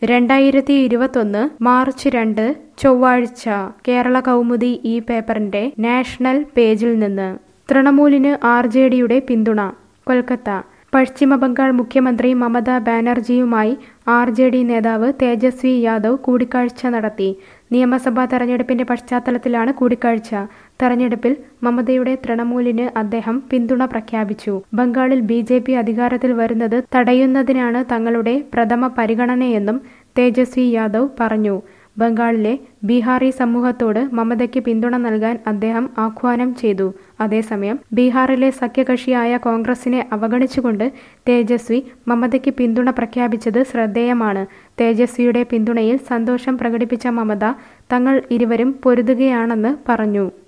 രണ്ടായിരത്തി ഇരുപത്തൊന്ന് മാർച്ച് രണ്ട് ചൊവ്വാഴ്ച കേരള കൗമുദി ഈ പേപ്പറിന്റെ നാഷണൽ പേജിൽ നിന്ന് തൃണമൂലിന് ആർ ജെ ഡിയുടെ പിന്തുണ കൊൽക്കത്ത പശ്ചിമ ബംഗാൾ മുഖ്യമന്ത്രി മമതാ ബാനർജിയുമായി ആർ ജെ ഡി നേതാവ് തേജസ്വി യാദവ് കൂടിക്കാഴ്ച നടത്തി നിയമസഭാ തെരഞ്ഞെടുപ്പിന്റെ പശ്ചാത്തലത്തിലാണ് കൂടിക്കാഴ്ച തെരഞ്ഞെടുപ്പിൽ മമതയുടെ തൃണമൂലിന് അദ്ദേഹം പിന്തുണ പ്രഖ്യാപിച്ചു ബംഗാളിൽ ബി ജെ പി അധികാരത്തിൽ വരുന്നത് തടയുന്നതിനാണ് തങ്ങളുടെ പ്രഥമ പരിഗണനയെന്നും തേജസ്വി യാദവ് പറഞ്ഞു ബംഗാളിലെ ബീഹാറി സമൂഹത്തോട് മമതയ്ക്ക് പിന്തുണ നൽകാൻ അദ്ദേഹം ആഹ്വാനം ചെയ്തു അതേസമയം ബീഹാറിലെ സഖ്യകക്ഷിയായ കോൺഗ്രസിനെ അവഗണിച്ചുകൊണ്ട് തേജസ്വി മമതയ്ക്ക് പിന്തുണ പ്രഖ്യാപിച്ചത് ശ്രദ്ധേയമാണ് തേജസ്വിയുടെ പിന്തുണയിൽ സന്തോഷം പ്രകടിപ്പിച്ച മമത തങ്ങൾ ഇരുവരും പൊരുതുകയാണെന്ന് പറഞ്ഞു